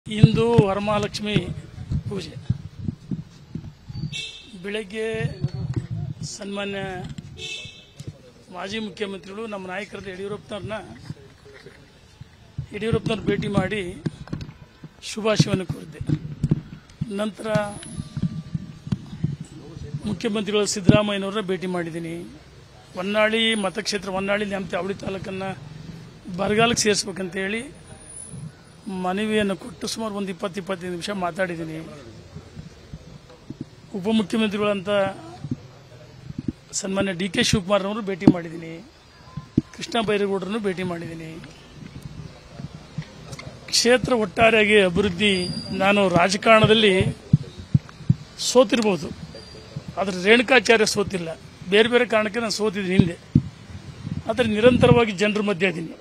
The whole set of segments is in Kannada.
ಇಂದು ವರಮಹಾಲಕ್ಷ್ಮಿ ಪೂಜೆ ಬೆಳಗ್ಗೆ ಸನ್ಮಾನ್ಯ ಮಾಜಿ ಮುಖ್ಯಮಂತ್ರಿಗಳು ನಮ್ಮ ನಾಯಕರಾದ ಯಡಿಯೂರಪ್ಪನವ್ರನ್ನ ಯಡಿಯೂರಪ್ಪನವ್ರ ಭೇಟಿ ಮಾಡಿ ಶುಭಾಶಯವನ್ನು ಕೋರಿದ್ದೆ ನಂತರ ಮುಖ್ಯಮಂತ್ರಿಗಳು ಸಿದ್ದರಾಮಯ್ಯನವ್ರನ್ನ ಭೇಟಿ ಮಾಡಿದ್ದೀನಿ ಹೊನ್ನಾಳಿ ಮತಕ್ಷೇತ್ರ ಹೊನ್ನಾಳಿ ನ್ಯಾಮತಿ ಅವಳಿ ತಾಲೂಕನ್ನು ಬರಗಾಲಕ್ಕೆ ಸೇರಿಸ್ಬೇಕಂತ ಹೇಳಿ ಮನವಿಯನ್ನು ಕೊಟ್ಟು ಸುಮಾರು ಒಂದು ಇಪ್ಪತ್ತು ಇಪ್ಪತ್ತೈದು ನಿಮಿಷ ಮಾತಾಡಿದ್ದೀನಿ ಉಪಮುಖ್ಯಮಂತ್ರಿಗಳಂತ ಸನ್ಮಾನ್ಯ ಡಿ ಕೆ ಶಿವಕುಮಾರ್ನವರು ಭೇಟಿ ಮಾಡಿದ್ದೀನಿ ಕೃಷ್ಣ ಬೈರೇಗೌಡರನ್ನು ಭೇಟಿ ಮಾಡಿದ್ದೀನಿ ಕ್ಷೇತ್ರ ಒಟ್ಟಾರೆಯಾಗಿ ಅಭಿವೃದ್ಧಿ ನಾನು ರಾಜಕಾರಣದಲ್ಲಿ ಸೋತಿರ್ಬೋದು ಆದರೆ ರೇಣುಕಾಚಾರ್ಯ ಸೋತಿಲ್ಲ ಬೇರೆ ಬೇರೆ ಕಾರಣಕ್ಕೆ ನಾನು ಸೋತಿದ್ದೀನಿ ಹಿಂದೆ ಆದರೆ ನಿರಂತರವಾಗಿ ಜನರ ಮಧ್ಯೆ ಇದ್ದೀನಿ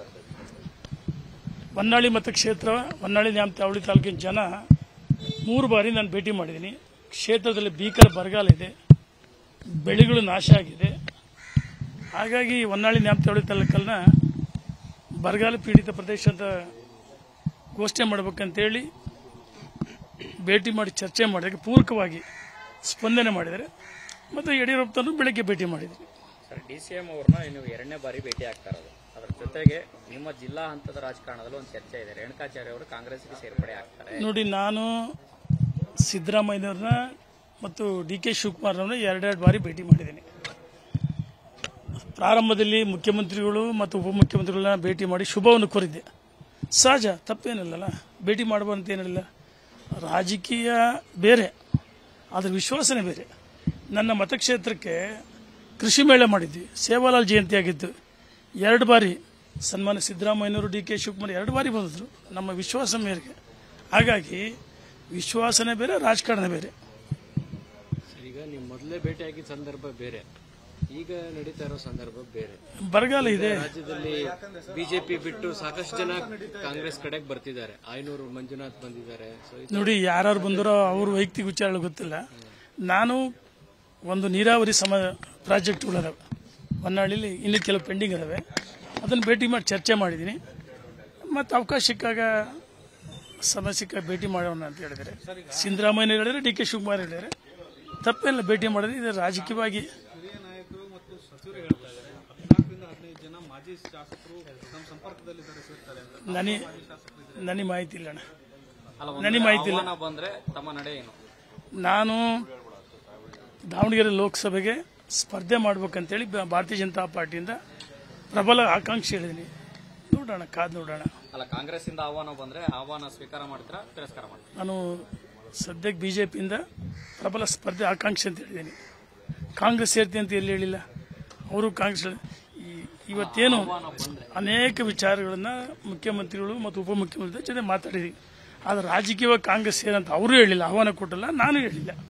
ಹೊನ್ನಾಳಿ ಮತಕ್ಷೇತ್ರ ಹೊನ್ನಾಳಿ ನ್ಯಾಮತಿ ಅವಳಿ ತಾಲೂಕಿನ ಜನ ಮೂರು ಬಾರಿ ನಾನು ಭೇಟಿ ಮಾಡಿದ್ದೀನಿ ಕ್ಷೇತ್ರದಲ್ಲಿ ಭೀಕರ ಬರಗಾಲ ಇದೆ ಬೆಳೆಗಳು ನಾಶ ಆಗಿದೆ ಹಾಗಾಗಿ ಹೊನ್ನಾಳಿ ನ್ಯಾಮತಿ ಅವಳಿ ತಾಲೂಕನ್ನ ಬರಗಾಲ ಪೀಡಿತ ಪ್ರದೇಶ ಅಂತ ಘೋಷಣೆ ಮಾಡಬೇಕಂತೇಳಿ ಭೇಟಿ ಮಾಡಿ ಚರ್ಚೆ ಮಾಡಿದಾಗ ಪೂರಕವಾಗಿ ಸ್ಪಂದನೆ ಮಾಡಿದ್ದಾರೆ ಮತ್ತು ಯಡಿಯೂರಪ್ಪನವರು ಬೆಳಗ್ಗೆ ಭೇಟಿ ಮಾಡಿದ್ದಾರೆ ಸರ್ ಡಿ ಸಿ ಎಂ ಅವ್ರನ್ನ ನೀವು ಎರಡನೇ ಬಾರಿ ಭೇಟಿ ಆಗ್ತಾ ಇರೋದು ಅದ್ರ ಜೊತೆಗೆ ನಿಮ್ಮ ಜಿಲ್ಲಾ ಹಂತದ ರಾಜಕಾರಣದಲ್ಲಿ ಒಂದು ಚರ್ಚೆ ಇದೆ ರೇಣುಕಾಚಾರ್ಯ ಅವರು ಕಾಂಗ್ರೆಸ್ಗೆ ಸೇರ್ಪಡೆ ಆಗ್ತಾರೆ ನೋಡಿ ನಾನು ಸಿದ್ದರಾಮಯ್ಯನವ್ರನ್ನ ಮತ್ತು ಡಿ ಕೆ ಶಿವಕುಮಾರ್ನವ್ರನ್ನ ಎರಡೆರಡು ಬಾರಿ ಭೇಟಿ ಮಾಡಿದ್ದೀನಿ ಪ್ರಾರಂಭದಲ್ಲಿ ಮುಖ್ಯಮಂತ್ರಿಗಳು ಮತ್ತು ಉಪಮುಖ್ಯಮಂತ್ರಿಗಳನ್ನ ಭೇಟಿ ಮಾಡಿ ಶುಭವನ್ನು ಕೋರಿದ್ದೆ ಸಹಜ ತಪ್ಪೇನಿಲ್ಲಲ್ಲ ಭೇಟಿ ಮಾಡುವಂತ ಏನಿಲ್ಲ ರಾಜಕೀಯ ಬೇರೆ ಅದರ ವಿಶ್ವಾಸನೆ ಬೇರೆ ನನ್ನ ಮತಕ್ಷೇತ್ರಕ್ಕೆ ಕೃಷಿ ಮೇಳ ಮಾಡಿದ್ವಿ ಸೇವಾಲಾಲ್ ಜಯಂತಿ ಆಗಿತ್ತು ಎರಡು ಬಾರಿ ಸನ್ಮಾನ್ಯ ಸಿದ್ದರಾಮಯ್ಯನವರು ಡಿ ಕೆ ಶಿವಕುಮಾರ್ ಎರಡು ಬಾರಿ ಬಂದಿದ್ರು ನಮ್ಮ ವಿಶ್ವಾಸ ಮೇರೆಗೆ ಹಾಗಾಗಿ ವಿಶ್ವಾಸನೆ ಬೇರೆ ರಾಜಕಾರಣ ಬೇರೆ ಸರ್ ಈಗ ನೀವು ಮೊದಲೇ ಭೇಟಿಯಾಗಿದ್ದ ಸಂದರ್ಭ ಬೇರೆ ಈಗ ನಡೀತಾ ಇರೋ ಸಂದರ್ಭ ಬೇರೆ ಬರಗಾಲ ಇದೆ ರಾಜ್ಯದಲ್ಲಿ ಬಿಜೆಪಿ ಬಿಟ್ಟು ಸಾಕಷ್ಟು ಜನ ಕಾಂಗ್ರೆಸ್ ಕಡೆಗೆ ಬರ್ತಿದ್ದಾರೆ ಆಯ್ನೂರು ಮಂಜುನಾಥ್ ಬಂದಿದ್ದಾರೆ ಸೊ ಇದು ನೋಡಿ ಯಾರು ಬಂದರೋ ಅವ್ರ ವೈಯಕ್ತಿಕ ವಿಚಾರಗಳು ಗೊತ್ತಿಲ್ಲ ನಾನು ಒಂದು ನೀರಾವರಿ ಸಮ ಪ್ರಾಜೆಕ್ಟ್ಗಳಿದಾವೆ ಹೊನ್ನಾಳಿಲಿ ಇನ್ನೂ ಕೆಲವು ಪೆಂಡಿಂಗ್ ಇದಾವೆ ಅದನ್ನು ಭೇಟಿ ಮಾಡಿ ಚರ್ಚೆ ಮಾಡಿದ್ದೀನಿ ಮತ್ತು ಅವಕಾಶ ಸಿಕ್ಕಾಗ ಸಮಯ ಸಿಕ್ಕಾಗ ಭೇಟಿ ಮಾಡೋಣ ಅಂತ ಹೇಳಿದರೆ ಸಿದ್ದರಾಮಯ್ಯ ಹೇಳಿದರೆ ಡಿ ಕೆ ಶಿವಕುಮಾರ್ ಹೇಳಿದರೆ ತಪ್ಪೆಲ್ಲ ಭೇಟಿ ಮಾಡಿದ್ರೆ ಇದು ರಾಜಕೀಯವಾಗಿ ಹಿರಿಯ ನಾಯಕರು ಮತ್ತು ಸಚಿವರು ಹೇಳ್ತಾ ಇದ್ದಾರೆ ಹದಿನಾಲ್ಕರಿಂದ ಹದಿನೈದು ಜನ ಮಾಜಿ ಶಾಸಕರು ನಮ್ಮ ಸಂಪರ್ಕದಲ್ಲಿದ್ದಾರೆ ಸೇರ್ತಾರೆ ಅಂತ ನನಗೆ ನನಗೆ ಮಾಹಿತಿ ಇಲ್ಲ ಅಣ್ಣ ಅಲ್ಲ ನನಗೆ ಮಾಹಿತಿ ಇಲ್ಲ ಆಹ್ವಾನ ಬಂದ್ರೆ ತಮ್ಮ ನಡೆ ಏನು ನಾನು ದಾವಣಗೆರೆ ಲೋಕಸಭೆಗೆ ಸ್ಪರ್ಧೆ ಮಾಡ್ಬೇಕಂತೇಳಿ ಬ- ಭಾರತೀಯ ಜನತಾ ಪಾರ್ಟಿಯಿಂದ ಪ್ರಬಲ ಆಕಾಂಕ್ಷೆ ಹೇಳಿದ್ದೀನಿ ನೋಡೋಣ ಕಾದು ನೋಡೋಣ ಅಲ್ಲ ಕಾಂಗ್ರೆಸ್ ಇಂದ ಆಹ್ವಾನ ಬಂದ್ರೆ ಆಹ್ವಾನ ಸ್ವೀಕಾರ ಮಾಡ್ತೀರಾ ತಿರಸ್ಕಾರ ಮಾಡ್ತೀರಾ ನಾನು ಸದ್ಯಕ್ಕೆ ಬಿ ಜೆ ಪಿಯಿಂದ ಪ್ರಬಲ ಸ್ಪರ್ಧೆ ಆಕಾಂಕ್ಷೆ ಅಂತ ಹೇಳಿದ್ದೀನಿ ಕಾಂಗ್ರೆಸ್ ಸೇರ್ತೀನಿ ಅಂತ ಎಲ್ಲಿ ಹೇಳಿಲ್ಲ ಅವರು ಕಾಂಗ್ರೆಸ್ ಈ- ಇವತ್ತೇನು ಅನೇಕ ವಿಚಾರಗಳನ್ನು ಮುಖ್ಯಮಂತ್ರಿಗಳು ಮತ್ತು ಉಪಮುಖ್ಯಮಂತ್ರಿ ಜೊತೆ ಮಾತಾಡಿದ್ದೀವಿ ಆದರೆ ರಾಜಕೀಯವಾಗಿ ಕಾಂಗ್ರೆಸ್ ಸೇರಂತ ಅವರು ಹೇಳಿಲ್ಲ ಆಹ್ವಾನ ಕೊಟ್ಟಿಲ್ಲ ನಾನು ಹೇಳಿಲ್ಲ